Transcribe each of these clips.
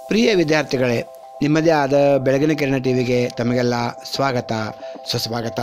ಪ್ರಿಯ ವಿದ್ಯಾರ್ಥಿಗಳೇ ನಿಮ್ಮದೇ ಆದ ಬೆಳಗಿನ ಕಿರಣ ಟಿ ವಿಗೆ ತಮಗೆಲ್ಲ ಸ್ವಾಗತ ಸುಸ್ವಾಗತ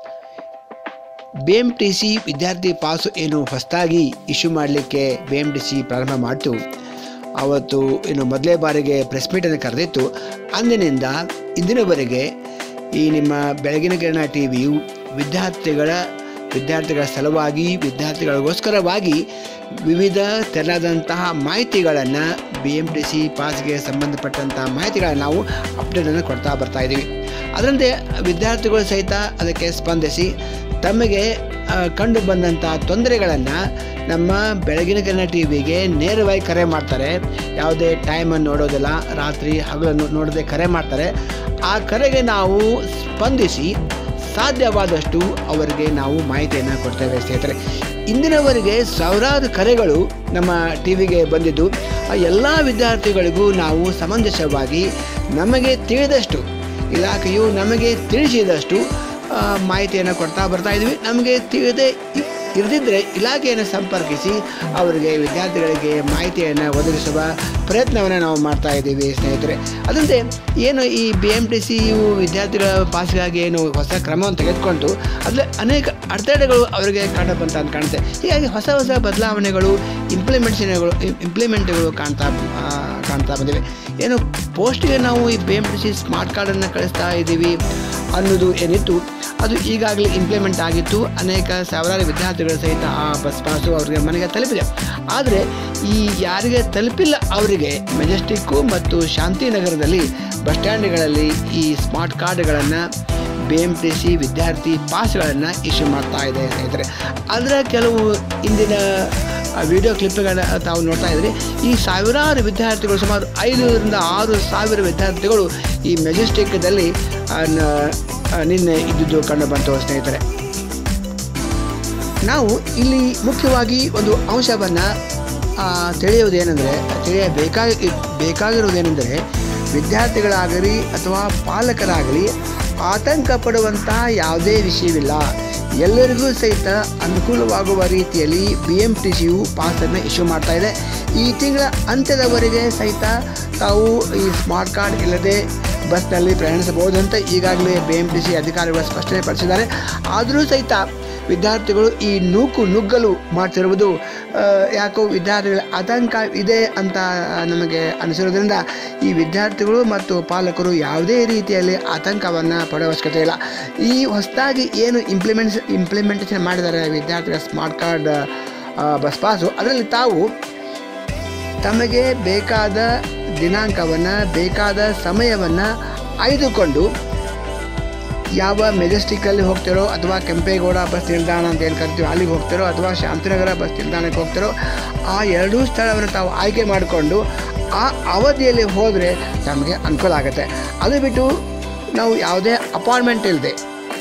ಬಿ ಎಮ್ ಟಿ ಸಿ ವಿದ್ಯಾರ್ಥಿ ಪಾಸು ಏನು ಹೊಸದಾಗಿ ಇಶ್ಯೂ ಮಾಡಲಿಕ್ಕೆ ಬಿ ಎಮ್ ಟಿ ಸಿ ಪ್ರಾರಂಭ ಮಾಡಿತು ಅವತ್ತು ಇನ್ನು ಮೊದಲೇ ಬಾರಿಗೆ ಪ್ರೆಸ್ ಮೀಟನ್ನು ಕರೆದಿತ್ತು ಅಂದಿನಿಂದ ಇಂದಿನವರೆಗೆ ಈ ನಿಮ್ಮ ಬೆಳಗಿನ ಕಿರಣ ಟಿ ವಿಯು ವಿದ್ಯಾರ್ಥಿಗಳ ವಿದ್ಯಾರ್ಥಿಗಳ ಸಲುವಾಗಿ ವಿದ್ಯಾರ್ಥಿಗಳಿಗೋಸ್ಕರವಾಗಿ ವಿವಿಧ ತೆರನಾದಂತಹ ಮಾಹಿತಿಗಳನ್ನು ಬಿ ಎಮ್ ಟಿ ಸಿ ಪಾಸ್ಗೆ ಸಂಬಂಧಪಟ್ಟಂಥ ಮಾಹಿತಿಗಳನ್ನು ನಾವು ಅಪ್ಡೇಟನ್ನು ಕೊಡ್ತಾ ಬರ್ತಾ ಇದ್ದೀವಿ ಅದರಂತೆ ವಿದ್ಯಾರ್ಥಿಗಳು ಸಹಿತ ಅದಕ್ಕೆ ಸ್ಪಂದಿಸಿ ತಮಗೆ ಆ, ಕಂಡು ಬಂದಂಥ ತೊಂದರೆಗಳನ್ನು ನಮ್ಮ ಬೆಳಗಿನ ಕನ್ನಡ ಟಿ ವಿಗೆ ನೇರವಾಗಿ ಕರೆ ಮಾಡ್ತಾರೆ ಯಾವುದೇ ಟೈಮನ್ನು ನೋಡೋದಿಲ್ಲ ರಾತ್ರಿ ಹಗಲನ್ನು ನೋಡದೆ ಕರೆ ಮಾಡ್ತಾರೆ ಆ ಕರೆಗೆ ನಾವು ಸ್ಪಂದಿಸಿ ಸಾಧ್ಯವಾದಷ್ಟು ಅವರಿಗೆ ನಾವು ಮಾಹಿತಿಯನ್ನು ಕೊಡ್ತೇವೆ ಸ್ನೇಹಿತರೆ ಇಂದಿನವರೆಗೆ ಸಾವಿರಾರು ಕರೆಗಳು ನಮ್ಮ ಟಿ ವಿಗೆ ಬಂದಿದ್ದು ಆ ಎಲ್ಲ ವಿದ್ಯಾರ್ಥಿಗಳಿಗೂ ನಾವು ಸಮಂಜಸವಾಗಿ ನಮಗೆ ತಿಳಿದಷ್ಟು ಇಲಾಖೆಯು ನಮಗೆ ತಿಳಿಸಿದಷ್ಟು ಆ, ಮಾಹಿತಿಯನ್ನು ಕೊಡ್ತಾ ಬರ್ತಾ ಇದ್ವಿ ನಮಗೆ ತಿಳಿದೇ ಇ- ಇರದಿದ್ದರೆ ಇಲಾಖೆಯನ್ನು ಸಂಪರ್ಕಿಸಿ ಅವರಿಗೆ ವಿದ್ಯಾರ್ಥಿಗಳಿಗೆ ಮಾಹಿತಿಯನ್ನು ಒದಗಿಸುವ ಪ್ರಯತ್ನವನ್ನು ನಾವು ಮಾಡ್ತಾ ಇದ್ದೀವಿ ಸ್ನೇಹಿತರೆ ಅದಂತೆ ಏನು ಈ ಬಿ ಎಮ್ ಟಿ ಸಿ ವಿದ್ಯಾರ್ಥಿಗಳ ಪಾಸ್ಗಾಗಿ ಏನು ಹೊಸ ಕ್ರಮವನ್ನು ತೆಗೆದುಕೊಂಡು ಅದರಲ್ಲಿ ಅನೇಕ ಅಡೆತಡೆಗಳು ಅವರಿಗೆ ಕಂಡು ಬಂತ ಅಂತ ಕಾಣುತ್ತೆ ಹೀಗಾಗಿ ಹೊಸ ಹೊಸ ಬದಲಾವಣೆಗಳು ಇಂಪ್ಲಿಮೆಂಟೇಷನ್ಗಳು ಇಂಪ್ಲಿಮೆಂಟ್ಗಳು ಕಾಣ್ತಾ ಆ, ಕಾಣ್ತಾ ಬಂದಿವೆ ಏನು ಪೋಸ್ಟ್ಗೆ ನಾವು ಈ B M T C smart ಕಾರ್ಡನ್ನು ಕಳಿಸ್ತಾ ಇದ್ದೀವಿ ಅನ್ನೋದು ಏನಿತ್ತು ಅದು ಈಗಾಗಲೇ ಇಂಪ್ಲಿಮೆಂಟ್ ಆಗಿತ್ತು ಅನೇಕ ಸಾವಿರಾರು ವಿದ್ಯಾರ್ಥಿಗಳ ಸಹಿತ ಆ ಬಸ್ ಪಾಸು ಅವರಿಗೆ ಮನೆಗೆ ತಲುಪಿದೆ ಆದರೆ ಈ ಯಾರಿಗೆ ತಲುಪಿಲ್ಲ ಅವರಿಗೆ ಮೆಜೆಸ್ಟಿಕ್ಕು ಮತ್ತು ಶಾಂತಿನಗರದಲ್ಲಿ ಬಸ್ ಸ್ಟ್ಯಾಂಡ್ಗಳಲ್ಲಿ ಈ ಸ್ಮಾರ್ಟ್ ಕಾರ್ಡ್ಗಳನ್ನು ಬಿ ಎಮ್ ಟಿ ಸಿ ವಿದ್ಯಾರ್ಥಿ ಪಾಸ್ಗಳನ್ನು ಇಶ್ಯೂ ಮಾಡ್ತಾ ಇದೆ ಸ್ನೇಹಿತರೆ ಅದರ ಕೆಲವು ಇಂದಿನ ವಿಡಿಯೋ ಕ್ಲಿಪ್ಗಳನ್ನ ತಾವು ನೋಡ್ತಾ ಇದ್ರಿ ಈ ಸಾವಿರಾರು ವಿದ್ಯಾರ್ಥಿಗಳು ಸುಮಾರು ಐದರಿಂದ ಆರು ಸಾವಿರ ವಿದ್ಯಾರ್ಥಿಗಳು ಈ ಮೆಜೆಸ್ಟಿಕ್ದಲ್ಲಿ ಆ, ನ- ಆ, ನಿನ್ನೆ ಇದ್ದುದು ಕಂಡು ಬಂತು ಸ್ನೇಹಿತರೆ ನಾವು ಇಲ್ಲಿ ಮುಖ್ಯವಾಗಿ ಒಂದು ಅಂಶವನ್ನು ತಿಳಿಯುವುದೇನೆಂದರೆ ತಿಳಿಯಬೇಕಾಗಿ ಬೇಕಾಗಿರುವುದೇನೆಂದರೆ ವಿದ್ಯಾರ್ಥಿಗಳಾಗಲಿ ಅಥವಾ ಪಾಲಕರಾಗಲಿ ಆತಂಕ ಪಡುವಂಥ ಯಾವುದೇ ವಿಷಯವಿಲ್ಲ ಎಲ್ಲರಿಗೂ ಸಹಿತ ಅನುಕೂಲವಾಗುವ ರೀತಿಯಲ್ಲಿ ಬಿ ಎಮ್ ಟಿ ಸಿಯು ಪಾಸನ್ನು ಇಶ್ಯೂ ಮಾಡ್ತಾ ಇದೆ ಈ ತಿಂಗಳ ಅಂತ್ಯದವರೆಗೆ ಸಹಿತ ತಾವು ಈ ಸ್ಮಾರ್ಟ್ ಕಾರ್ಡ್ ಇಲ್ಲದೆ ಬಸ್ನಲ್ಲಿ ಪ್ರಯಾಣಿಸಬಹುದು ಅಂತ ಈಗಾಗಲೇ ಬಿ ಎಮ್ ಟಿ ಸಿ ಅಧಿಕಾರಿಗಳು ಸ್ಪಷ್ಟನೆ ಪಡಿಸಿದ್ದಾರೆ ಆದರೂ ಸಹಿತ ವಿದ್ಯಾರ್ಥಿಗಳು ಈ ನೂಕು ನುಗ್ಗಲು ಮಾಡ್ತಿರುವುದು ಆ, ಯಾಕೋ ವಿದ್ಯಾರ್ಥಿಗಳ ಆತಂಕ ಇದೆ ಅಂತ ನಮಗೆ ಅನಿಸಿರೋದ್ರಿಂದ ಈ ವಿದ್ಯಾರ್ಥಿಗಳು ಮತ್ತು ಪಾಲಕರು ಯಾವುದೇ ರೀತಿಯಲ್ಲಿ ಆತಂಕವನ್ನು ಪಡೋ ಅವಶ್ಯಕತೆ ಇಲ್ಲ ಈ ಹೊಸದಾಗಿ ಏನು ಇಂಪ್ಲಿಮೆಂಟ್ಸ್ ಇಂಪ್ಲಿಮೆಂಟೇಷನ್ ಮಾಡಿದ್ದಾರೆ ವಿದ್ಯಾರ್ಥಿಗಳ ಸ್ಮಾರ್ಟ್ ಕಾರ್ಡ್ ಆ, ಬಸ್ ಪಾಸು ಅದರಲ್ಲಿ ತಾವು ತಮಗೆ ಬೇಕಾದ ದಿನಾಂಕವನ್ನು ಬೇಕಾದ ಸಮಯವನ್ನು ಆಯ್ದುಕೊಂಡು ಯಾವ ಮೆಜೆಸ್ಟಿಕ್ಕಲ್ಲಿ ಹೋಗ್ತಿರೋ ಅಥವಾ ಕೆಂಪೇಗೌಡ ಬಸ್ ನಿಲ್ದಾಣ ಅಂತ ಏನು ಕರಿತೀವಿ ಅಲ್ಲಿಗೆ ಹೋಗ್ತಿರೋ ಅಥವಾ ಶಾಂತಿನಗರ ಬಸ್ ನಿಲ್ದಾಣಕ್ಕೆ ಹೋಗ್ತಿರೋ ಆ ಎರಡೂ ಸ್ಥಳವನ್ನು ತಾವು ಆಯ್ಕೆ ಮಾಡಿಕೊಂಡು ಆ ಅವಧಿಯಲ್ಲಿ ಹೋದರೆ ನಮಗೆ ಅನುಕೂಲ ಆಗುತ್ತೆ ಅದು ಬಿಟ್ಟು ನಾವು ಯಾವುದೇ ಅಪಾಯಿಂಟ್ಮೆಂಟ್ ಇಲ್ಲದೆ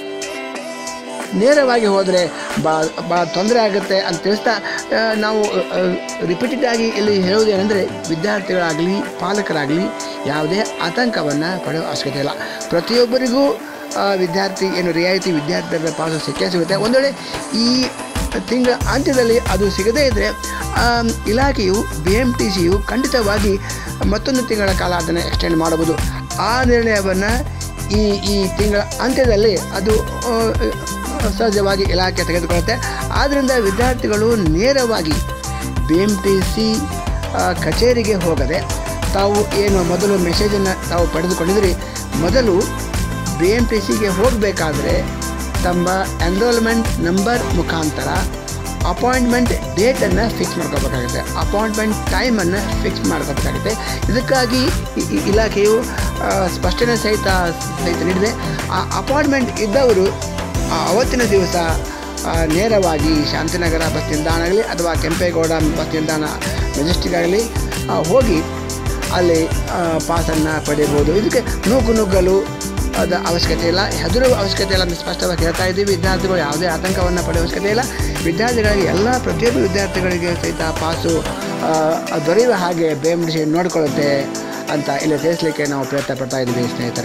ನೇರವಾಗಿ ಹೋದರೆ ಬಾ ಭಾಳ ತೊಂದರೆ ಆಗುತ್ತೆ ಅಂತ ತಿಳಿಸ್ತಾ ಆ, ನಾವು ರಿಪೀಟೆಡ್ ಆಗಿ ಇಲ್ಲಿ ಹೇಳುವುದೇನೆಂದರೆ ವಿದ್ಯಾರ್ಥಿಗಳಾಗಲಿ ಪಾಲಕರಾಗಲಿ ಯಾವುದೇ ಆತಂಕವನ್ನು ಪಡೆಯುವ ಅವಶ್ಯಕತೆ ಇಲ್ಲ ಪ್ರತಿಯೊಬ್ಬರಿಗೂ ಆ, ವಿದ್ಯಾರ್ಥಿ ಏನು ರಿಯಾಯಿತಿ ವಿದ್ಯಾರ್ಥಿ ಪಾಸು ಸಿಕ್ಕೇ ಸಿಗುತ್ತೆ ಒಂದು ವೇಳೆ ಈ ತಿಂಗಳ ಅಂತ್ಯದಲ್ಲಿ ಅದು ಸಿಗದೇ ಇದ್ದರೆ ಇಲಾಖೆಯು ಬಿ ಎಮ್ ಟಿ ಸಿಯು ಖಂಡಿತವಾಗಿ ಮತ್ತೊಂದು ತಿಂಗಳ ಕಾಲ ಅದನ್ನು ಎಕ್ಸ್ಟೆಂಡ್ ಮಾಡಬಹುದು ಆ ನಿರ್ಣಯವನ್ನು ಈ ಈ ತಿಂಗಳ ಅಂತ್ಯದಲ್ಲಿ ಅದು ಆ, ಸಹಜವಾಗಿ ಇಲಾಖೆ ತೆಗೆದುಕೊಳ್ಳುತ್ತೆ ಆದ್ದರಿಂದ ವಿದ್ಯಾರ್ಥಿಗಳು ನೇರವಾಗಿ ಬಿ ಎಮ್ ಟಿ ಸಿ ಕಚೇರಿಗೆ ಹೋಗದೆ ತಾವು ಏನು ಮೊದಲು ಮೆಸೇಜನ್ನು ತಾವು ಪಡೆದುಕೊಂಡಿದ್ರಿ ಮೊದಲು ಬಿ ಎಮ್ ಟಿ ಸಿಗೆ ಹೋಗಬೇಕಾದ್ರೆ ತಮ್ಮ ಎನ್ರೋಲ್ಮೆಂಟ್ ನಂಬರ್ ಮುಖಾಂತರ ಅಪಾಯಿಂಟ್ಮೆಂಟ್ ಡೇಟನ್ನು ಫಿಕ್ಸ್ ಮಾಡ್ಕೋಬೇಕಾಗುತ್ತೆ ಅಪಾಯಿಂಟ್ಮೆಂಟ್ ಟೈಮನ್ನು ಫಿಕ್ಸ್ ಮಾಡ್ಕೋಬೇಕಾಗುತ್ತೆ ಇದಕ್ಕಾಗಿ ಇ- ಇ- ಇಲಾಖೆಯು ಆ, ಸ್ಪಷ್ಟನೆ ಸಹಿತ ಸಹಿತ ನೀಡಿದೆ ಆ ಅಪಾಯಿಂಟ್ಮೆಂಟ್ ಇದ್ದವರು ಆ ಅವತ್ತಿನ ದಿವಸ ಆ, ನೇರವಾಗಿ ಶಾಂತಿನಗರ ಬಸ್ ನಿಲ್ದಾಣ ಆಗಲಿ ಅಥವಾ ಕೆಂಪೇಗೌಡ ಬಸ್ ನಿಲ್ದಾಣ ಮೆಜೆಸ್ಟಿಕ್ ಆಗಲಿ ಆ, ಹೋಗಿ ಅಲ್ಲಿ ಪಾಸನ್ನು ಪಡೆಯಬಹುದು ಇದಕ್ಕೆ ನೂಕು ನುಗ್ಗಲು ಅದ ಅವಶ್ಯಕತೆ ಇಲ್ಲ ಹೆದರುವ ಅವಶ್ಯಕತೆ ಇಲ್ಲ ಅಂತ ಸ್ಪಷ್ಟವಾಗಿ ಹೇಳ್ತಾ ಇದ್ದೀವಿ ವಿದ್ಯಾರ್ಥಿಗಳು ಯಾವುದೇ ಆತಂಕವನ್ನು ಪಡೆಯುವ ಅವಶ್ಯಕತೆ ಇಲ್ಲ ವಿದ್ಯಾರ್ಥಿಗಳಿಗೆ ಎಲ್ಲ ಪ್ರತಿಯೊಬ್ಬ ವಿದ್ಯಾರ್ಥಿಗಳಿಗೆ ಸಹಿತ ಪಾಸು ಆ, ದೊರೆಯುವ ಹಾಗೆ ಬಿ ಎಮ್ ಡಿ ಸಿ ನೋಡಿಕೊಳ್ಳುತ್ತೆ ಅಂತ ಇಲ್ಲಿ ತಿಳಿಸ್ಲಿಕ್ಕೆ ನಾವು ಪ್ರಯತ್ನ ಪಡ್ತಾ ಇದ್ದೀವಿ ಸ್ನೇಹಿತರೆ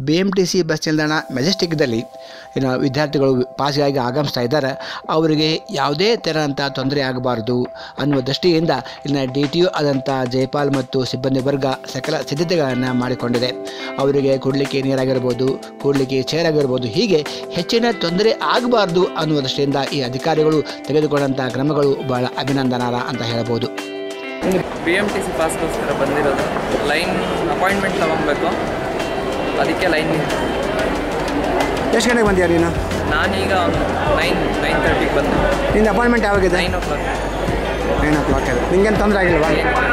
B M T C bus ನಿಲ್ದಾಣ ಮೆಜೆಸ್ಟಿಕ್ದಲ್ಲಿ ಏನು ವಿದ್ಯಾರ್ಥಿಗಳು ಪಾಸ್ಗಾಗಿ ಆಗಮಿಸ್ತಾ ಇದ್ದಾರೆ ಅವರಿಗೆ ಯಾವುದೇ ಥರಂಥ ತೊಂದರೆ ಆಗಬಾರ್ದು ಅನ್ನುವ ದೃಷ್ಟಿಯಿಂದ ಇಲ್ಲಿನ ಡಿ ಟಿ ಯು ಆದಂಥ ಜೈಪಾಲ್ ಮತ್ತು ಸಿಬ್ಬಂದಿ ವರ್ಗ ಸಕಲ ಸಿದ್ಧತೆಗಳನ್ನು ಮಾಡಿಕೊಂಡಿದೆ ಅವರಿಗೆ ಕೊಡಲಿಕ್ಕೆ ನೀರಾಗಿರ್ಬೋದು ಕೂಡಲಿಕ್ಕೆ ಚೇರ್ ಆಗಿರ್ಬೋದು ಹೀಗೆ ಹೆಚ್ಚಿನ ತೊಂದರೆ ಆಗಬಾರ್ದು ಅನ್ನುವ ದೃಷ್ಟಿಯಿಂದ ಈ ಅಧಿಕಾರಿಗಳು ತೆಗೆದುಕೊಂಡಂಥ ಕ್ರಮಗಳು ಬಹಳ ಅಭಿನಂದನಾರ್ಹ ಅಂತ ಹೇಳ್ಬೋದು ಬಿ ಎಮ್ ಟಿ ಸಿ ಪಾಸ್ಗೋಸ್ಕರ ಬಂದಿರೋದು ಲೈನ್ ಅಪಾಯಿಂಟ್ಮೆಂಟ್ ತೊಗೊಬೇಕು ಅದಕ್ಕೆ ಲೈನ್ ಎಷ್ಟು ಗಂಟೆಗೆ ಬಂದಿಯಾ ನೀನು ನಾನೀಗ ನೈನ್ ನೈನ್ ತರ್ಟಿಗೆ ಬಂದೆ ನಿನ್ನ ಅಪಾಯಿಂಟ್ಮೆಂಟ್ ಯಾವಾಗಿದೆ nine o'clock nine o'clock ಇದೆ ನಿಂಗೇನು ತೊಂದರೆ ಆಗಿಲ್ವಾ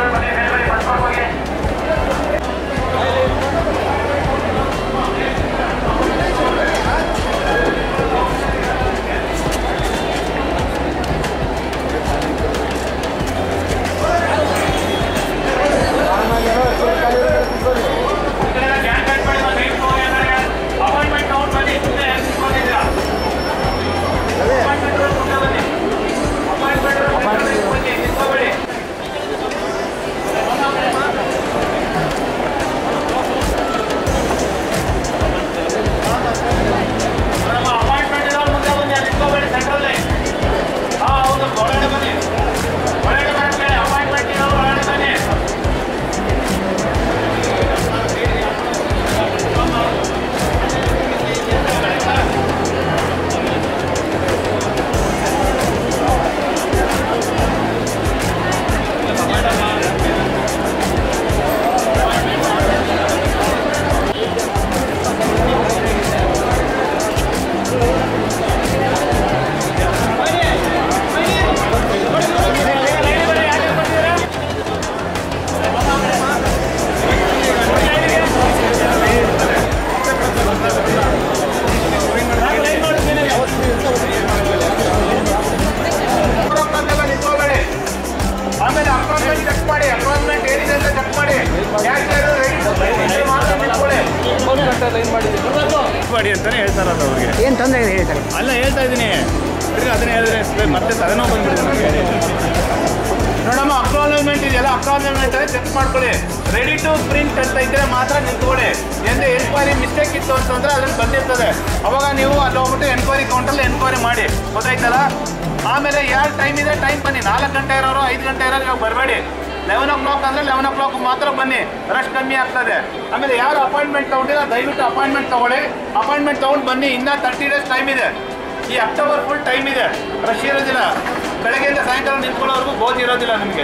ಆಮೇಲೆ ಅಪಾಯಿಂಟ್ಮೆಂಟ್ ಚೆಕ್ ಮಾಡಿ ಅಪಾಯಿಂಟ್ಮೆಂಟ್ ಏನಿದೆ ಅಂತ ಚೆಕ್ ಮಾಡಿ ಯಾಕೆ ಮಾತ್ರ ನಿಂತ್ಕೊಳ್ಳಿ ಮಾಡಿ ಅಂತಾನೆ ಹೇಳ್ತಾರಲ್ಲ ಅವ್ರಿಗೆ ಏನು ತೊಂದರೆ ಇದೆ ಹೇಳ್ತಾರೆ ಅಲ್ಲ ಹೇಳ್ತಾ ಇದ್ದೀನಿ ತಿರ್ಗಿ ಅದನ್ನೇ ಹೇಳಿದ್ರೆ ಮತ್ತೆ ತಲೆನೋವು ಬಂದ್ಬಿಡುತ್ತೆ ನಮಗೆ ನೋಡಮ್ಮ ಅಕ್ನಾಲಜ್ಮೆಂಟ್ ಇದೆಯಲ್ಲ ಅಕ್ನಾಲಜ್ಮೆಂಟ್ ಚೆಕ್ ಮಾಡ್ಕೊಳ್ಳಿ ರೆಡಿ ಟು ಪ್ರಿಂಟ್ ಅಂತ ಇದ್ರೆ ಮಾತ್ರ ನಿಂತ್ಕೊಳ್ಳಿ ಎಂದ್ರೆ ಎನ್ಕ್ವೈರಿ ಮಿಸ್ಟೇಕ್ ಇತ್ತು ಅಂತಂದ್ರೆ ಅದ್ರಲ್ಲಿ ಬಂದಿರ್ತದೆ ಅವಾಗ ನೀವು ಅಲ್ಲಿ ಹೋಗ್ಬಿಟ್ಟು ಎನ್ಕ್ವೈರಿ ಕೌಂಟಲ್ಲಿ ಎನ್ಕ್ವೈರಿ ಮಾಡಿ ಗೊತ್ತಾಯ್ತಲ್ಲ ಆಮೇಲೆ ಯಾರು ಟೈಮ್ ಇದೆ ಟೈಮ್ ಬನ್ನಿ ನಾಲ್ಕು ಗಂಟೆ ಇರೋರು ಐದು ಗಂಟೆ ಇರೋರು ಇವಾಗ ಬರಬೇಡಿ ಲೆವೆನ್ ಓ ಕ್ಲಾಕ್ ಅಂದರೆ ಲೆವೆನ್ ಓ ಕ್ಲಾಕ್ ಮಾತ್ರ ಬನ್ನಿ ರಶ್ ಕಮ್ಮಿ ಆಗ್ತದೆ ಆಮೇಲೆ ಯಾರು ಅಪಾಯಿಂಟ್ಮೆಂಟ್ ತೊಗೊಂಡಿಲ್ಲ ದಯವಿಟ್ಟು ಅಪಾಯಿಂಟ್ಮೆಂಟ್ ತೊಗೊಳ್ಳಿ ಅಪಾಯಿಂಟ್ಮೆಂಟ್ ತೊಗೊಂಡು ಬನ್ನಿ ಇನ್ನೂ ತರ್ಟಿ ಡೇಸ್ ಟೈಮ್ ಇದೆ ಈ ಅಕ್ಟೋಬರ್ ಫುಲ್ ಟೈಮ್ ಇದೆ ರಶ್ ಇರೋದಿಲ್ಲ ಬೆಳಗ್ಗೆಯಿಂದ ಸಾಯಂಕಾಲ ನಿಂತ್ಕೊಳ್ಳೋವರೆಗೂ ಗೋಧಿ ಇರೋದಿಲ್ಲ ನಿಮಗೆ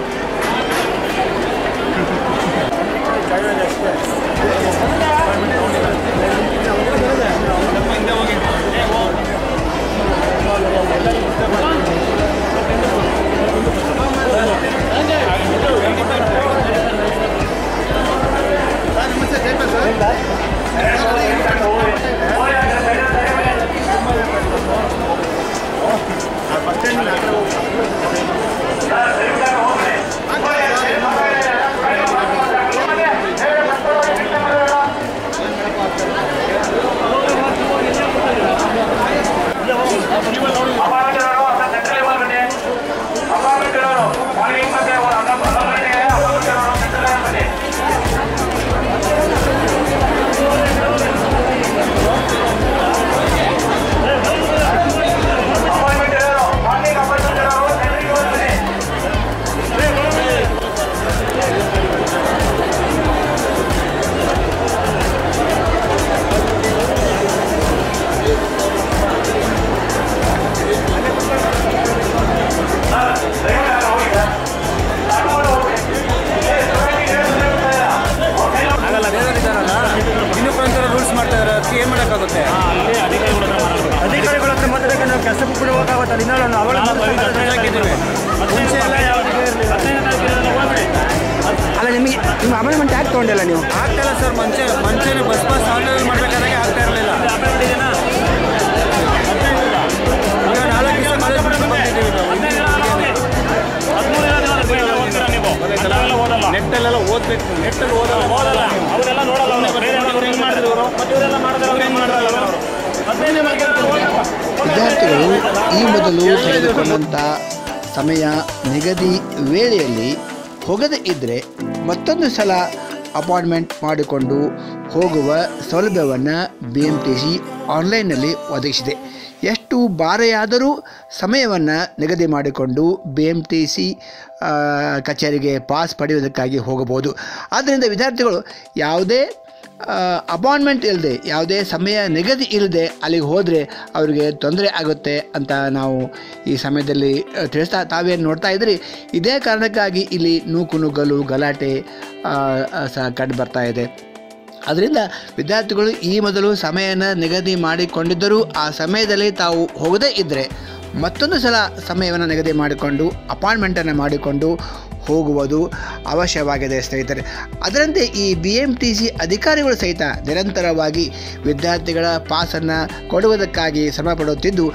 ಆಗಲ್ಲ ಬೇರೆಯವ್ರು ಇದ್ದಾರಲ್ಲ ಇನ್ನೂ ಕೊಂಚ ರೂಲ್ಸ್ ಮಾಡ್ತಾ ಇದ್ದಾರೆ ಅದಕ್ಕೆ ಏನು ಮಾಡೋಕ್ಕಾಗುತ್ತೆ ಅಧಿಕಾರಿಗಳ ಹತ್ರ ಮಾತಾಡಕ್ಕೆ ನಾವು ಕೆಲಸ ಬಿಡಬೇಕಾಗುತ್ತೆ ಇನ್ನೂ ಅವಳ ಹಾಕಿದ್ದೀವಿ ಮುಂಚೆ ಎಲ್ಲ ಯಾವುದೇ ಇರಲಿಲ್ಲ ಅಲ್ಲ ನಿಮಗೆ ನಿಮ್ಮ ಅಪಾಯಿಂಟ್ಮೆಂಟ್ ಯಾಕೆ ತೊಗೊಂಡಿಲ್ಲ ನೀವು ಆಗ್ತಾ ಇಲ್ಲ ಸರ್ ಮುಂಚೆ ಮುಂಚೆನೆ ಬಸ್ ಪಾಸ್ ಆನ್ಲೈನ್ ಮಾಡ್ಬೇಕಾದ್ರೆ ಆಗ್ತಾ ಇರಲಿಲ್ಲ ಈಗ ನಾಲ್ಕು ದಿವಸ ಕಾಲೇಜ್ ಬಿಟ್ಟು ಬಂದಿದ್ದೀವಿ ನಾವು ನೆಟ್ಟಲ್ಲೆಲ್ಲ ಓದ್ಬೇಕು ನೆಟ್ಟಲ್ಲಿ ಓದಲ್ಲ ಓದಲ್ಲ ಅವರೆಲ್ಲ ನೋಡಲ್ಲ ಮಾಡಿದ್ರು ಇವರು ಮತ್ತೆ ಇವರೆಲ್ಲ ಮಾಡಿದ್ರೆ ಏನು ಮಾಡಿದ್ರಲ್ಲ ವಿದ್ಯಾರ್ಥಿಗಳು ಈ ಮೊದಲು ತೆಗೆದುಕೊಂಡಂಥ ಸಮಯ ನಿಗದಿ ವೇಳೆಯಲ್ಲಿ ಹೋಗದೇ ಇದ್ದರೆ ಮತ್ತೊಂದು ಸಲ ಅಪಾಯಿಂಟ್ಮೆಂಟ್ ಮಾಡಿಕೊಂಡು ಹೋಗುವ ಸೌಲಭ್ಯವನ್ನು ಬಿ ಎಮ್ ಟಿ ಸಿ ಆನ್ಲೈನ್ನಲ್ಲಿ ಒದಗಿಸಿದೆ ಎಷ್ಟು ಬಾರೆಯಾದರೂ ಸಮಯವನ್ನು ನಿಗದಿ ಮಾಡಿಕೊಂಡು ಬಿ ಎಮ್ ಟಿ ಸಿ ಕಚೇರಿಗೆ ಪಾಸ್ ಪಡೆಯುವುದಕ್ಕಾಗಿ ಹೋಗಬಹುದು ಆದ್ದರಿಂದ ವಿದ್ಯಾರ್ಥಿಗಳು ಯಾವುದೇ ಅಪಾಯಿಂಟ್ಮೆಂಟ್ ಇಲ್ಲದೆ ಯಾವುದೇ ಸಮಯ ನಿಗದಿ ಇಲ್ಲದೆ ಅಲ್ಲಿಗೆ ಹೋದರೆ ಅವರಿಗೆ ತೊಂದರೆ ಆಗುತ್ತೆ ಅಂತ ನಾವು ಈ ಸಮಯದಲ್ಲಿ ಆ, ತಿಳಿಸ್ತಾ ತಾವೇನು ನೋಡ್ತಾ ಇದ್ರಿ ಇದೇ ಕಾರಣಕ್ಕಾಗಿ ಇಲ್ಲಿ ನೂಕು ನುಗ್ಗಲು ಗಲಾಟೆ ಆ, ಆ, ಸಹ ಕಂಡು ಬರ್ತಾ ಇದೆ ಅದರಿಂದ ವಿದ್ಯಾರ್ಥಿಗಳು ಈ ಮೊದಲು ಸಮಯನ ನಿಗದಿ ಮಾಡಿಕೊಂಡಿದ್ದರೂ ಆ ಸಮಯದಲ್ಲಿ ತಾವು ಹೋಗದೇ ಇದ್ದರೆ ಮತ್ತೊಂದು ಸಲ ಸಮಯವನ್ನು ನಿಗದಿ ಮಾಡಿಕೊಂಡು ಅಪಾಯಿಂಟ್ಮೆಂಟನ್ನು ಮಾಡಿಕೊಂಡು ಹೋಗುವುದು ಅವಶ್ಯವಾಗಿದೆ ಸ್ನೇಹಿತರೆ ಅದರಂತೆ ಈ ಬಿ ಎಮ್ ಟಿ ಸಿ ಅಧಿಕಾರಿಗಳು ಸಹಿತ ನಿರಂತರವಾಗಿ ವಿದ್ಯಾರ್ಥಿಗಳ ಪಾಸನ್ನು ಕೊಡುವುದಕ್ಕಾಗಿ ಶ್ರಮ ಪಡುತ್ತಿದ್ದು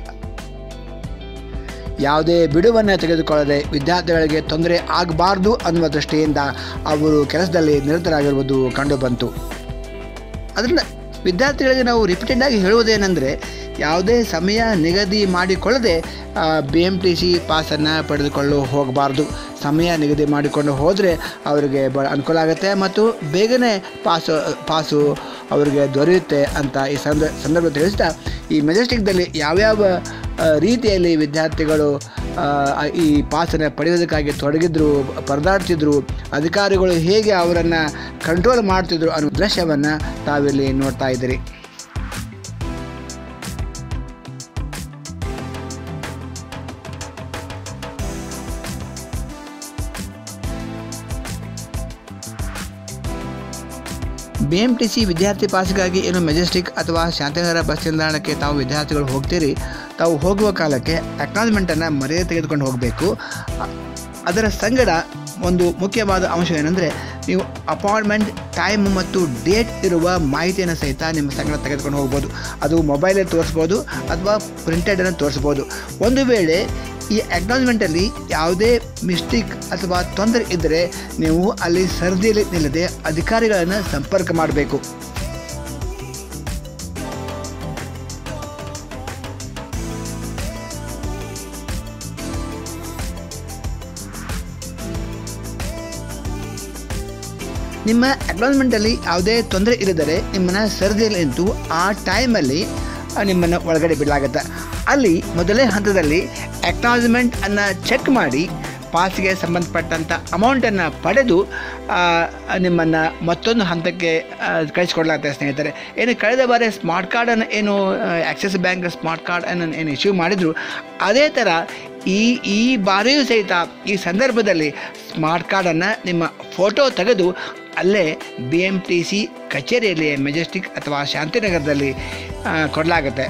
ಯಾವುದೇ ಬಿಡುವನ್ನು ತೆಗೆದುಕೊಳ್ಳದೆ ವಿದ್ಯಾರ್ಥಿಗಳಿಗೆ ತೊಂದರೆ ಆಗಬಾರ್ದು ಅನ್ನುವ ದೃಷ್ಟಿಯಿಂದ ಅವರು ಕೆಲಸದಲ್ಲಿ ನಿರತರಾಗಿರುವುದು ಕಂಡುಬಂತು ಅದರಿಂದ ವಿದ್ಯಾರ್ಥಿಗಳಿಗೆ ನಾವು ರಿಪೀಟೆಡ್ ಆಗಿ ಹೇಳುವುದೇನೆಂದರೆ ಯಾವುದೇ ಸಮಯ ನಿಗದಿ ಮಾಡಿಕೊಳ್ಳದೆ ಬಿ ಎಮ್ ಟಿ ಸಿ ಪಾಸನ್ನು ಪಡೆದುಕೊಳ್ಳು ಹೋಗಬಾರ್ದು ಸಮಯ ನಿಗದಿ ಮಾಡಿಕೊಂಡು ಹೋದರೆ ಅವರಿಗೆ ಭಾಳ ಅನುಕೂಲ ಆಗುತ್ತೆ ಮತ್ತು ಬೇಗನೆ ಪಾಸು ಪಾಸು ಅವರಿಗೆ ದೊರೆಯುತ್ತೆ ಅಂತ ಈ ಸಂದ ಸಂದರ್ಭ ತಿಳಿಸ್ತಾ ಈ ಮೆಜೆಸ್ಟಿಕ್ದಲ್ಲಿ ಯಾವ್ಯಾವ ಆ, ರೀತಿಯಲ್ಲಿ ವಿದ್ಯಾರ್ಥಿಗಳು ಆ, ಈ ಪಾಸನ್ನು ಪಡೆಯೋದಕ್ಕಾಗಿ ತೊಡಗಿದ್ರು ಪರದಾಡ್ತಿದ್ರು ಅಧಿಕಾರಿಗಳು ಹೇಗೆ ಅವರನ್ನು ಕಂಟ್ರೋಲ್ ಮಾಡ್ತಿದ್ರು ಅನ್ನೋ ದೃಶ್ಯವನ್ನು ತಾವಿಲ್ಲಿ ನೋಡ್ತಾ ಇದ್ದೀರಿ ಬಿ ಎಮ್ ಟಿ ಸಿ ವಿದ್ಯಾರ್ಥಿ ಪಾಸ್ಗಾಗಿ ಏನು ಮೆಜೆಸ್ಟಿಕ್ ಅಥವಾ ಶಾಂತಿನಗರ ಬಸ್ ನಿಲ್ದಾಣಕ್ಕೆ ತಾವು ವಿದ್ಯಾರ್ಥಿಗಳು ಹೋಗ್ತೀರಿ ತಾವು ಹೋಗುವ ಕಾಲಕ್ಕೆ ಅಕ್ನಾಲಜ್ಮೆಂಟನ್ನು ಮರ್ಯಾದೆ ತೆಗೆದುಕೊಂಡು ಹೋಗಬೇಕು ಅ- ಅದರ ಸಂಗಡ ಒಂದು ಮುಖ್ಯವಾದ ಅಂಶ ಏನಂದರೆ ನೀವು ಅಪಾಯಿಂಟ್ಮೆಂಟ್ ಟೈಮ್ ಮತ್ತು ಡೇಟ್ ಇರುವ ಮಾಹಿತಿಯನ್ನು ಸಹಿತ ನಿಮ್ಮ ಸಂಗಡ ತೆಗೆದುಕೊಂಡು ಹೋಗ್ಬೋದು ಅದು ಮೊಬೈಲಲ್ಲಿ ತೋರಿಸ್ಬೋದು ಅಥವಾ ಪ್ರಿಂಟೆಡನ್ನು ತೋರಿಸ್ಬೋದು ಒಂದು ವೇಳೆ ಈ ಅಕ್ನಾಲಜ್ಮೆಂಟಲ್ಲಿ ಯಾವುದೇ ಮಿಸ್ಟೇಕ್ ಅಥವಾ ತೊಂದರೆ ಇದ್ದರೆ ನೀವು ಅಲ್ಲಿ ಸರದಿಯಲ್ಲಿ ನಿಲ್ಲದೆ ಅಧಿಕಾರಿಗಳನ್ನು ಸಂಪರ್ಕ ಮಾಡಬೇಕು ನಿಮ್ಮ ಅಕ್ನಾಲಜ್ಮೆಂಟಲ್ಲಿ ಯಾವುದೇ ತೊಂದರೆ ಇಲ್ಲದರೆ ನಿಮ್ಮನ್ನು ಸರದಿಯಲ್ಲಿ ನಿಂತು ಆ ಟೈಮಲ್ಲಿ ನಿಮ್ಮನ್ನು ಒಳಗಡೆ ಬಿಡಲಾಗುತ್ತೆ ಅಲ್ಲಿ ಮೊದಲೇ ಹಂತದಲ್ಲಿ ಅಕ್ನಾಲಜ್ಮೆಂಟ್ ಅನ್ನು ಚೆಕ್ ಮಾಡಿ ಪಾಸ್ಗೆ ಸಂಬಂಧಪಟ್ಟಂಥ ಅಮೌಂಟನ್ನು ಪಡೆದು ನಿಮ್ಮನ್ನು ಮತ್ತೊಂದು ಹಂತಕ್ಕೆ ಆ, ಕಳಿಸ್ಕೊಡ್ಲಾಗುತ್ತೆ ಸ್ನೇಹಿತರೆ ಏನು ಕಳೆದ ಬಾರಿ ಸ್ಮಾರ್ಟ್ ಕಾರ್ಡನ್ನು ಏನು ಆಕ್ಸಿಸ್ ಬ್ಯಾಂಕ್ ಸ್ಮಾರ್ಟ್ ಕಾರ್ಡನ್ನು ಏನು ಇಶ್ಯೂ ಮಾಡಿದರು ಅದೇ ಥರ ಈ ಈ ಬಾರಿಯೂ ಸಹಿತ ಈ ಸಂದರ್ಭದಲ್ಲಿ ಸ್ಮಾರ್ಟ್ ಕಾರ್ಡನ್ನು ನಿಮ್ಮ ಫೋಟೋ ತೆಗೆದು ಅಲ್ಲೇ ಬಿ ಎಮ್ ಟಿ ಸಿ ಕಚೇರಿಯಲ್ಲಿ ಮೆಜೆಸ್ಟಿಕ್ ಅಥವಾ ಶಾಂತಿನಗರದಲ್ಲಿ ಆ, ಕೊಡಲಾಗುತ್ತೆ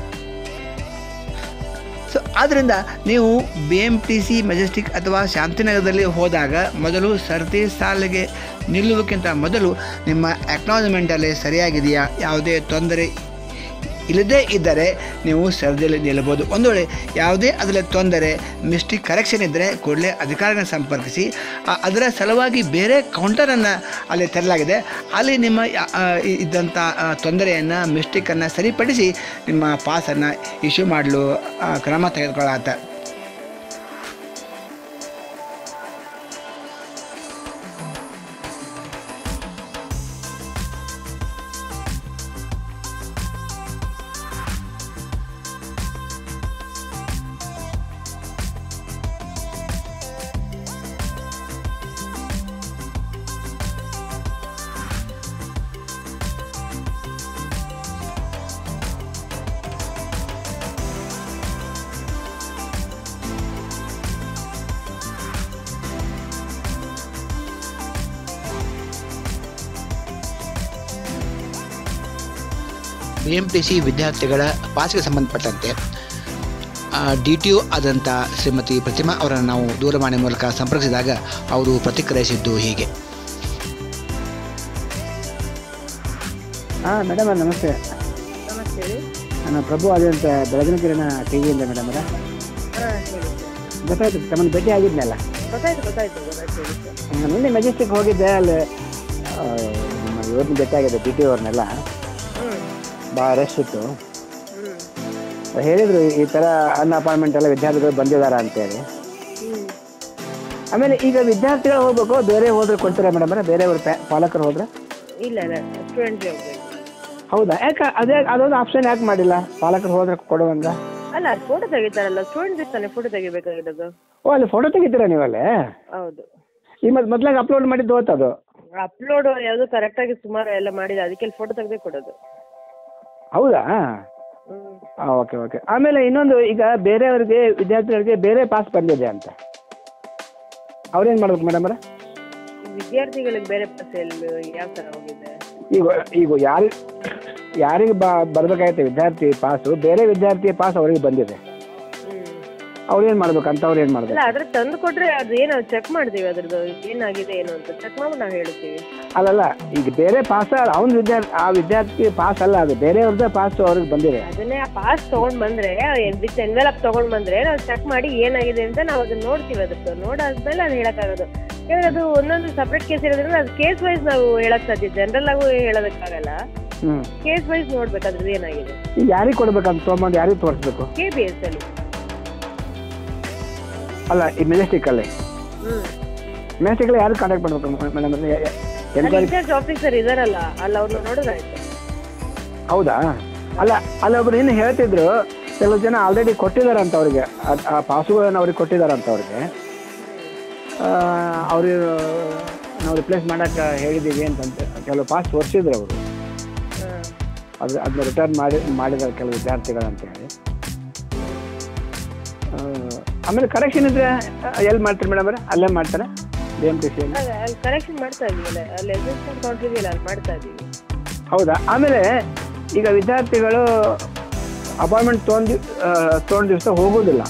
ಸೊ ಆದ್ದರಿಂದ ನೀವು B M T C Majestic ಅಥವಾ ಶಾಂತಿನಗರದಲ್ಲಿ ಹೋದಾಗ ಮೊದಲು ಸರತಿ ಸಾಲಿಗೆ ನಿಲ್ಲುವುದಕ್ಕಿಂತ ಮೊದಲು ನಿಮ್ಮ ಅಕ್ನಾಲಜ್ಮೆಂಟಲ್ಲಿ ಸರಿಯಾಗಿದೆಯಾ ಯಾವುದೇ ತೊಂದರೆ ಇಲ್ಲದೇ ಇದ್ದರೆ ನೀವು ಸರದಿಯಲ್ಲಿ ನಿಲ್ಲಬಹುದು ಒಂದು ವೇಳೆ ಯಾವುದೇ ಅದರಲ್ಲಿ ತೊಂದರೆ ಮಿಸ್ಟೇಕ್ ಕರೆಕ್ಷನ್ ಇದ್ದರೆ ಕೂಡಲೇ ಅಧಿಕಾರಿನ ಸಂಪರ್ಕಿಸಿ ಆ, ಅದರ ಸಲುವಾಗಿ ಬೇರೆ ಕೌಂಟರನ್ನು ಅಲ್ಲಿ ತೆರಲಾಗಿದೆ ಅಲ್ಲಿ ನಿಮ್ಮ ಯಾ- ಆ, ಇ- ಇದ್ದಂಥ ಆ, ತೊಂದರೆಯನ್ನು ಮಿಸ್ಟೇಕನ್ನು ಸರಿಪಡಿಸಿ ನಿಮ್ಮ ಪಾಸನ್ನು ಇಶ್ಯೂ ಮಾಡಲು ಆ, ಕ್ರಮ ತೆಗೆದುಕೊಳ್ಳತ್ತ ಬಿ ಎಮ್ ಟಿ ಸಿ ವಿದ್ಯಾರ್ಥಿಗಳ ಪಾಸ್ಗೆ ಸಂಬಂಧಪಟ್ಟಂತೆ ಡಿ ಟಿ ಒ ಆದಂಥ ಶ್ರೀಮತಿ ಪ್ರತಿಮಾ ಅವರನ್ನು ನಾವು ದೂರವಾಣಿ ಮೂಲಕ ಸಂಪರ್ಕಿಸಿದಾಗ ಅವರು ಪ್ರತಿಕ್ರಿಯಿಸಿದ್ದು ಹೀಗೆ ಹಾಂ ಮೇಡಮ್ ನಮಸ್ತೆ ನಮಸ್ತೆ ಹೇಳಿ ನಾನು ಪ್ರಭು ಅದೇ ಅಂತ ಬೆಳಗಿನ ಕಿರಣ ಟಿ ವಿಯಿಂದ ಮೇಡಮ್ ಅವರ ಹಾಂ ಹೇಳಿ ಗೊತ್ತಾಯ್ತು ತಮ್ಮನ್ನು ಭೇಟಿ ಆಗಿದ್ನಲ್ಲ ಗೊತ್ತಾಯ್ತು ಗೊತ್ತಾಯ್ತು ಗೊತ್ತಾಯ್ತು ಹೇಳಿ ಸರ್ ನಾನು ನಿನ್ನೆ ಮೆಜೆಸ್ಟಿಕ್ ಹೋಗಿದ್ದೆ ಅಲ್ಲಿ ಆ, ನಮ್ಮ ಇವ್ರನ್ನ ಭೇಟಿ ಆಗಿದೆ ಡಿ ಟಿ ಅವ್ರನ್ನೆಲ್ಲ ಹ್ಞೂ ಭಾಳ ರಶ್ ಇತ್ತು ಹ್ಞೂ ಹೇಳಿದರು ಈ ಥರ ಅನ್ ಅಪಾಯಿಂಟ್ಮೆಂಟ್ ಎಲ್ಲ ವಿದ್ಯಾರ್ಥಿಗಳು ಬಂದಿದ್ದಾರೆ ಅಂತೇಳಿ ಹ್ಞೂ ಆಮೇಲೆ ಈಗ ವಿದ್ಯಾರ್ಥಿಗಳು ಹೋಗ್ಬೇಕು ಬೇರೆ ಹೋದ್ರೆ ಕೊಡ್ತೀರಾ ಮೇಡಮ್ ಬೇರೆಯವ್ರ ಪ್ಯಾ- ಪಾಲಕರು ಹೋದ್ರೆ ಇಲ್ಲ ಇಲ್ಲ ಸ್ಟೂಡೆಂಟ್ಗೆ ಹೋಗ್ಬೇಕು ಹೌದಾ ಯಾಕೆ ಅದೇ ಅದೊಂದು ಆಪ್ಷನ್ ಯಾಕೆ ಮಾಡಿಲ್ಲ ಪಾಲಕರು ಹೋದ್ರೆ ಕೊಡುವಂಗ ಅಲ್ಲ ಫೋಟೋ ತೆಗಿತಾರಲ್ಲ ಸ್ಟೂಡೆಂಟ್ ತಾನೆ ಫೋಟೋ ತೆಗಿಬೇಕಾಗಿರೋದು ಓ ಅಲ್ಲಿ ಫೋಟೋ ತೆಗಿತೀರಾ ನೀವಲ್ಲೇ ಹೌದು ಈ ಮತ್ತೆ ಮೊದ್ಲಾಗ ಅಪ್ಲೋಡ್ ಮಾಡಿದ್ದು ಅದು ಅಪ್ಲೋಡ್ ಯಾವುದು ಕರೆಕ್ಟಾಗಿ ಸುಮಾರು ಎಲ್ಲ ಮಾಡಿದೆ ಅದಕ್ಕೆ ಫೋಟೋ ತೆಗೆದೇ ಕೊಡೋದು ಹೌದಾ ಹ್ಞೂ ಹಾಂ ಓಕೆ ಓಕೆ ಆಮೇಲೆ ಇನ್ನೊಂದು ಈಗ ಬೇರೆಯವರಿಗೆ ವಿದ್ಯಾರ್ಥಿಗಳಿಗೆ ಬೇರೆ ಪಾಸ್ ಬಂದಿದೆ ಅಂತ ಅವ್ರೇನು ಮಾಡ್ಬೇಕು ಮೇಡಮ್ ಅವರ ವಿದ್ಯಾರ್ಥಿಗಳಿಗೆ ಬೇರೆ ಪಾಸ್ ಎಲ್ಲಿ ಯಾವ ಥರ ಹೋಗಿದೆ ಈಗ ಈಗ ಯಾರು ಯಾರಿಗೆ ಬ ಬರ್ಬೇಕಾಗೈತೆ ವಿದ್ಯಾರ್ಥಿ ಪಾಸು ಬೇರೆ ವಿದ್ಯಾರ್ಥಿ ಪಾಸ್ ಅವರಿಗೆ ಬಂದಿದೆ ಹ್ಞೂ ಅವ್ರು ಏನು ಮಾಡ್ಬೇಕು ಅಂತ ಅವ್ರು ಏನು ಮಾಡ್ಬೇಕು ಅಲ್ಲ ಅದ್ರ ತಂದು ಕೊಟ್ರೆ ಅದು ಏನು ಚೆಕ್ ಮಾಡ್ತೀವಿ ಅದ್ರದ್ದು ಏನಾಗಿದೆ ಏನು ಅಂತ ಚೆಕ್ ಮಾಡಿ ನಾವು ಹೇಳ್ತೀವಿ ಅಲ್ಲಲ್ಲ ಈಗ ಬೇರೆ ಪಾಸ್ ಅವ್ನ ವಿದ್ಯಾರ್ಥಿ ಆ ವಿದ್ಯಾರ್ಥಿ ಪಾಸ್ ಅಲ್ಲ ಅದು ಬೇರೆಯವ್ರದ್ದೇ ಪಾಸ್ ಅವ್ರಿಗೆ ಬಂದಿದೆ ಅದನ್ನೇ ಆ ಪಾಸ್ ತಗೊಂಡ್ ಬಂದ್ರೆ ವಿತ್ ಎನ್ವೆಲಪ್ ತಗೊಂಡ್ ಬಂದ್ರೆ ನಾವು ಚೆಕ್ ಮಾಡಿ ಏನಾಗಿದೆ ಅಂತ ನಾವು ಅದನ್ನ ನೋಡ್ತೀವಿ ಅದಕ್ಕೆ ನೋಡಾದ್ಮೇಲೆ ಅದು ಹೇಳಕ್ಕಾಗೋದು ಯಾಕಂದ್ರೆ ಅದು ಒಂದೊಂದು ಸಪ್ರೇಟ್ ಕೇಸ್ ಇರೋದ್ರಿಂದ ಅದು ಕೇಸ್ ವೈಸ್ ನಾವು ಹೇಳಕ್ ಸಾಧ್ಯ ಜನರಲ್ ಆಗು ಹೇಳೋದಕ್ಕಾಗಲ್ಲ ಹ್ಞೂ ಕೇಸ್ ವೈಸ್ ನೋಡ್ಬೇಕು ಅದ್ರದ್ದು ಏನಾಗಿದೆ ಈಗ ಯಾರಿಗೆ ಕೊಡ್ಬೇಕಂತ ತೊಗೊಂಬಂದು ಯಾರಿಗೆ ತೋರಿಸ್ಬೇಕು ಕೆ ಬಿ ಎಸ್ ಅಲ್ಲಿ ಅಲ್ಲ ಈ ಮೆಜೆಸ್ಟಿಕ್ಕಲ್ಲಿ ಹ್ಮ್ ಮೆಜೆಸ್ಟಿಕ್ಕಲ್ಲಿ ಯಾರು ಕಾಂಟ್ಯಾಕ್ಟ್ ಮಾಡ್ಬೇಕು ಮೇಡಮ್ ಅಲ್ಲಿ ಎನ್ಕ್ವೈರಿ ಇನ್ಚಾರ್ಜ್ ಆಫೀಸರ್ ಇದಾರಲ್ಲ ಅಲ್ಲಿ ಅವ್ರನ್ನ ನೋಡಿದ್ರಾಯ್ತು ಹೌದಾ ಅಲ್ಲ ಅಲ್ಲಿ ಒಬ್ರು ಇನ್ನು ಹೇಳ್ತಿದ್ರು ಕೆಲವು ಜನ ಆಲ್ರೆಡಿ ಕೊಟ್ಟಿದ್ದಾರಂತ ಅವ್ರಿಗೆ ಅದ್- ಆ ಪಾಸುಗಳನ್ನು ಅವ್ರಿಗೆ ಕೊಟ್ಟಿದ್ದಾರಂತ ಅವ್ರಿಗೆ ಅವ್ರಿಗೆ ನಾವು ರಿಪ್ಲೇಸ್ ಮಾಡೋಕ್ಕೆ ಹೇಳಿದ್ದೀವಿ ಅಂತಂತ ಕೆಲವು ಪಾಸ್ ತೋರಿಸಿದ್ರು ಅವರು ಹ್ಮ್ ಅದು ಅದನ್ನ ರಿಟರ್ನ್ ಮಾಡಿ ಮಾಡಿದ್ದಾರೆ ಕೆಲವು ವಿದ್ಯಾರ್ಥಿಗಳು ಅಂತ ಹೇಳಿ ಆ, ಆಮೇಲೆ ಕರೆಕ್ಷನ್ ಇದ್ರೆ ಎಲ್ಲಿ ಮಾಡ್ತೀರಿ ಮೇಡಮ್ ಅವರೇ ಅಲ್ಲೇ ಮಾಡ್ತಾರೆ ಬಿ ಎಮ್ ಟಿ ಸಿಯಲ್ಲಿ ಅದೇ ಅಲ್ಲಿ ಕರೆಕ್ಷನ್ ಮಾಡ್ತಾ ಇದೀವಲ್ಲ ಅಲ್ಲಿ ಎಕ್ಸಿಸ್ಟೆಂಟ್ ಕೌಂಟ್ರ್ ಇದೆಯಲ್ಲ ಅಲ್ಲಿ ಮಾಡ್ತಾ ಇದೀವಿ ಹೌದಾ ಆಮೇಲೆ ಈಗ ವಿದ್ಯಾರ್ಥಿಗಳು ಅಪಾಯಿಂಟ್ಮೆಂಟ್ ತೊಗೊಂಡು ತೊಗೊಂಡು ದಿವಸ ಹೋಗೋದಿಲ್ಲ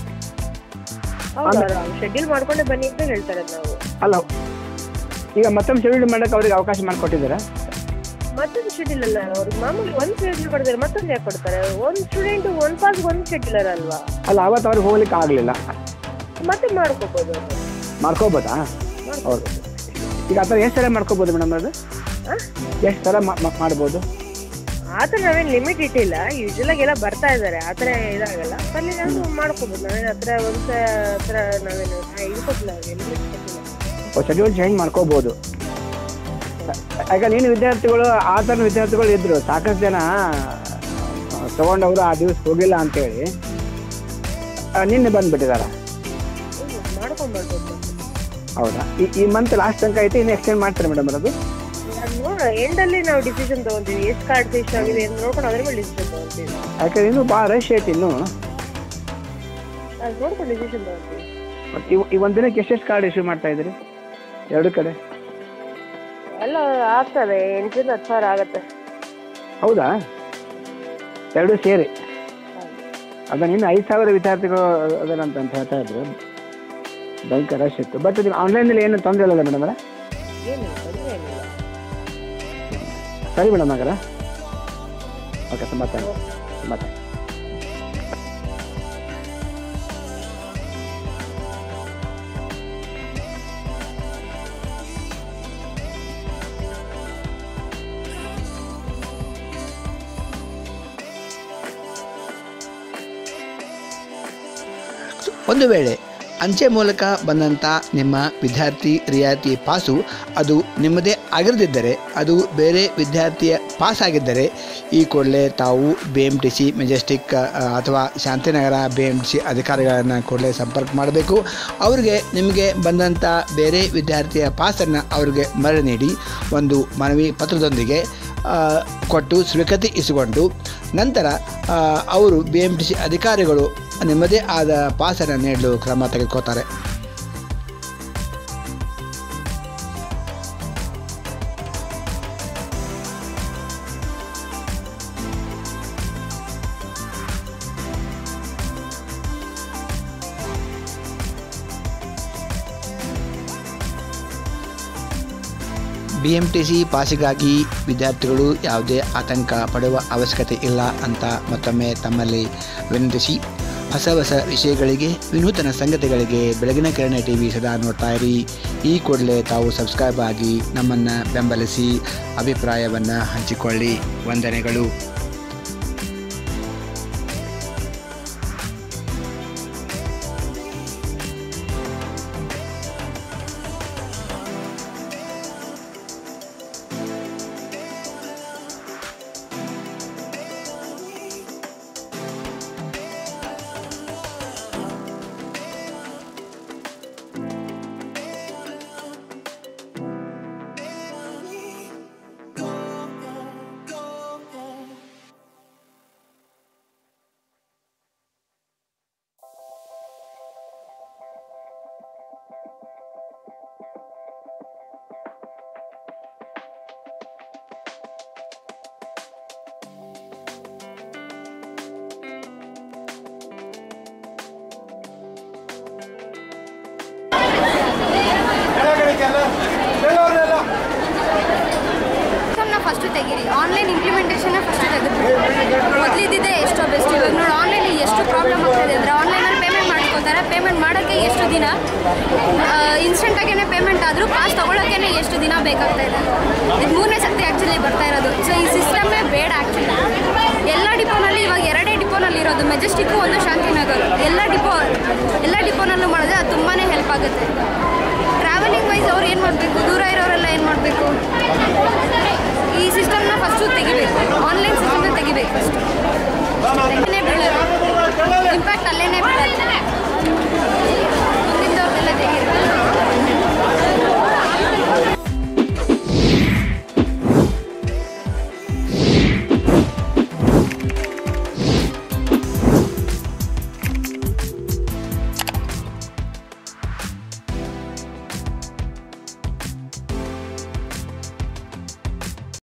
ಹೌದು ಶೆಡ್ಯೂಲ್ ಮಾಡ್ಕೊಂಡೆ ಬನ್ನಿ ಅಂತ ಹೇಳ್ತಾರೆ ನಾವು ಅಲ್ಲ ಈಗ ಮತ್ತೊಮ್ಮೆ ಶೆಡ್ಯೂಲ್ ಮಾಡೋಕೆ ಅವ್ರಿಗೆ ಅವಕಾಶ ಮಾಡಿಕೊಟ್ಟಿದ್ದಾರೆ ಮತ್ತೊಂದು ಶೆಡ್ಯೂಲ್ ಅಲ್ಲ ಅವ್ರಿಗೆ ಮಾಮೂಲಿ ಒಂದು ಶೆಡ್ಯೂಲ್ ಕೊಡ್ತಾರೆ ಮತ್ತೊಂದು ಯಾಕೆ ಕೊಡ್ತಾರೆ ಒಂದು ಸ್ಟೂಡೆಂಟ್ ಒಂದು ಪಾಸ್ ಒಂದು ಶೆಡ್ಯೂಲರ್ ಅಲ್ವಾ ಅಲ್ಲ ಅವತ್ತು ಅವ್ರಿಗೆ ಹೋಗ್ಲಿಕ್ಕೆ ಆಗಲಿಲ್ಲ ಮತ್ತೆ ಮಾಡ್ಕೋಬೋದು ಅದು. ಮಾಡ್ಕೋಬೋದಾ ಹೌದು ಈಗ ಆ ಥರ ಎಷ್ಟು ಸಲ ಮಾಡ್ಕೋಬೋದು ಮೇಡಮ್ ಅದು ಆ? ಎಷ್ಟು ಸಲ ಮಾ- ಮಾ- ಮಾಡ್ಬೋದು ಆ ಥರ ನಾವೇನು ಲಿಮಿಟ್ ಇಟ್ಟಿಲ್ಲ ಯೂಶಲಾಗಿ ಎಲ್ಲ ಬರ್ತಾ ಇದ್ದಾರೆ ಆ ಥರ ಇದಾಗಲ್ಲ ಅಲ್ಲಿ ನಾವು ಮಾಡ್ಕೋಬೋದು ನಾವೇನು ಹತ್ರ ಒಂದು ಹತ್ರ ನಾವೇನು ಇದು ಕೊಟ್ಟಿಲ್ಲ ಅವ್ರಿಗೆ ಲಿಮಿಟ್ ಕೊಟ್ಟಿಲ್ಲ ಶೆಡ್ಯೂಲ್ ಚೇಂಜ್ ಮಾಡ್ಕೋಬೋದು ಯಾಕೆ ನೀನು ವಿದ್ಯಾರ್ಥಿಗಳು ಆ ಥರ ವಿದ್ಯಾರ್ಥಿಗಳು ಇದ್ದರು ಸಾಕಷ್ಟು ಜನ ತೊಗೊಂಡವರು ಆ ದಿವಸ ಹೋಗಿಲ್ಲ ಅಂತೇಳಿ ಆ, ನಿನ್ನೆ ಬಂದುಬಿಟ್ಟಿದ್ದಾರೆ ಹ್ಮ್, ಮಾಡ್ಕೊಂಡ್ ಬರ್ಬೋದು ಹೌದಾ ಈ ಈ ಮಂತ್ ಲಾಸ್ಟ್ ತನಕ ಐತೆ ಇನ್ನು ಎಕ್ಸ್ಟೆಂಡ್ ಮಾಡ್ತಾರೆ ಮೇಡಮ್ ಅದು ಅದು ನೋಡ ಎಂಡಲ್ಲಿ ನಾವು ಡಿಸಿಷನ್ ತೊಗೊತೀವಿ ಎಷ್ಟು ಕಾರ್ಡ್ಸ್ ಎಷ್ಟು ಆಗಿದೆ ಅಂತ ನೋಡ್ಕೊಂಡು ಅದ್ರ ಮೇಲೆ ಡಿಸಿಷನ್ ತೊಗೊತೀವಿ ಯಾಕಂದ್ರೆ ಇನ್ನೂ ಭಾಳ ರಶ್ ಐತಿ ಇನ್ನೂ ಅದು ನೋಡ್ಕೊಂಡು ಡಿಸಿಷನ್ ತೊಗೊತೀವಿ ಮತ್ತು ಇವ್ ಈ ಒಂದು ದಿನಕ್ಕೆ ಎಷ್ಟೆಷ್ಟು ಕಾರ್ಡ್ ಇಶ್ಯೂ ಮಾಡ್ತಾ ಇದ್ದೀರಿ ಎರಡು ಕಡೆ ಎಲ್ಲ ಆಗ್ತದೆ ಎಂಟರಿಂದ ಹತ್ತು ಸಾವಿರ ಆಗುತ್ತೆ ಹೌದಾ ಎರಡು ಸೇರಿ ಅದನ್ನ ಇನ್ನು ಐದು ಸಾವಿರ ವಿದ್ಯಾರ್ಥಿಗಳು ಅದರಂತ ಅಂತ ಹೇಳ್ತಾ ಇದ್ರು ಭಯಂಕರ ರಶ್ ಇತ್ತು ಬಟ್ ನೀವು ಆನ್ಲೈನಲ್ಲಿ ಏನು ತೊಂದರೆ ಇಲ್ಲಲ್ಲ ಮೇಡಮ್ ಅವರ ಏನಿಲ್ಲ ತೊಂದರೆ ಏನಿಲ್ಲ ಸರಿ ಮೇಡಮ್ ಹಾಗಾರ ಓಕೆ ತುಂಬ ಥ್ಯಾಂಕ್ಸ್ ತುಂಬ ಥ್ಯಾಂಕ್ಸ್ ಒಂದು ವೇಳೆ ಅಂಚೆ ಮೂಲಕ ಬಂದಂಥ ನಿಮ್ಮ ವಿದ್ಯಾರ್ಥಿ ರಿಯಾಯಿತಿ ಪಾಸು ಅದು ನಿಮ್ಮದೇ ಆಗಿರದಿದ್ದರೆ ಅದು ಬೇರೆ ವಿದ್ಯಾರ್ಥಿಯ ಪಾಸ್ ಆಗಿದ್ದರೆ ಈ ಕೂಡಲೇ ತಾವು B M T C Majestic ಆ, ಅಥವಾ Shantinagar B M T C ಅಧಿಕಾರಿಗಳನ್ನು ಕೂಡಲೇ ಸಂಪರ್ಕ ಮಾಡಬೇಕು ಅವರಿಗೆ ನಿಮಗೆ ಬಂದಂಥ ಬೇರೆ ವಿದ್ಯಾರ್ಥಿಯ ಪಾಸನ್ನು ಅವರಿಗೆ ಮರಳಿ ನೀಡಿ ಒಂದು ಮನವಿ ಪತ್ರದೊಂದಿಗೆ ಆ, ಕೊಟ್ಟು ಸ್ವೀಕೃತಿ ಇಸಿಕೊಂಡು ನಂತರ ಆ, ಅವರು ಬಿ ಎಮ್ ಟಿ ಸಿ ಅಧಿಕಾರಿಗಳು ನಿಮ್ಮದೇ ಆದ ಪಾಸನ್ನು ನೀಡಲು ಕ್ರಮ ತೆಗೆದುಕೋತಾರೆ ಬಿ ಎಮ್ ಟಿ ಸಿ ಪಾಸಿಗಾಗಿ ವಿದ್ಯಾರ್ಥಿಗಳು ಯಾವುದೇ ಆತಂಕ ಪಡುವ ಅವಶ್ಯಕತೆ ಇಲ್ಲ ಅಂತ ಮತ್ತೊಮ್ಮೆ ತಮ್ಮಲ್ಲಿ ವಿನಂತಿಸಿ ಹೊಸ ಹೊಸ ವಿಷಯಗಳಿಗೆ ವಿನೂತನ ಸಂಗತಿಗಳಿಗೆ ಬೆಳಗಿನ ಕಿರಣ ಟಿ ವಿ ಸದಾ ನೋಡ್ತಾ ಇರಿ ಈ ಕೂಡಲೇ ತಾವು ಸಬ್ಸ್ಕ್ರೈಬ್ ಆಗಿ ನಮ್ಮನ್ನು ಬೆಂಬಲಿಸಿ ಅಭಿಪ್ರಾಯವನ್ನು ಹಂಚಿಕೊಳ್ಳಿ ವಂದನೆಗಳು ತೆಗೀರಿ ಆನ್ಲೈನ್ ಇಂಪ್ಲಿಮೆಂಟೇಷನ್ ಫಸ್ಟ್ ತೆಗೆದು ಮೊದಲಿದ್ದಿದೆ ಎಷ್ಟೋ ಬೆಸ್ಟ್ ಇವಾಗ ನೋಡಿ ಆನ್ಲೈನ್ ಎಷ್ಟು ಪ್ರಾಬ್ಲಮ್ ಆಗ್ತಿದೆ ಅಂದರೆ ಆನ್ಲೈನಲ್ಲಿ ಪೇಮೆಂಟ್ ಮಾಡ್ಕೋತಾರೆ ಪೇಮೆಂಟ್ ಮಾಡೋಕ್ಕೆ ಎಷ್ಟು ದಿನ ಇನ್ಸ್ಟೆಂಟಾಗೇ ಪೇಮೆಂಟ್ ಆದರೂ ಪಾಸ್ ತೊಗೊಳಕ್ಕೇ ಎಷ್ಟು ದಿನ ಬೇಕಾಗ್ತಾ ಇದೆ ಇದು ಮೂರನೇ ಸರ್ತಿ ಆ್ಯಕ್ಚುಲಿ ಬರ್ತಾ ಇರೋದು ಸೊ ಈ ಸಿಸ್ಟಮೇ ಬೇಡ ಆ್ಯಕ್ಚುಲಿ ಎಲ್ಲ ಡಿಪೋನಲ್ಲಿ ಇವಾಗ ಎರಡೇ ಡಿಪೋನಲ್ಲಿ ಇರೋದು ಮೆಜೆಸ್ಟಿಕ್ಕು ಒಂದು ಶಾಂತಿನಗರ್ ಎಲ್ಲ ಡಿಪೋ ಎಲ್ಲ ಡಿಪೋನಲ್ಲೂ ಮಾಡಿದ್ರೆ ಅದು ತುಂಬಾ ಹೆಲ್ಪ್ ಆಗುತ್ತೆ ಟ್ರಾವೆಲಿಂಗ್ ವೈಸ್ ಅವ್ರು ಏನು ಮಾಡಬೇಕು ದೂರ ಇರೋರೆಲ್ಲ ಏನು ಮಾಡಬೇಕು ಈ ಸಿಸ್ಟಮ್ನ ಫಸ್ಟು ತೆಗಿಬೇಕು ಆನ್ಲೈನ್ ಸಿಸ್ಟಮ್ನ ತೆಗಿಬೇಕು ಫಸ್ಟು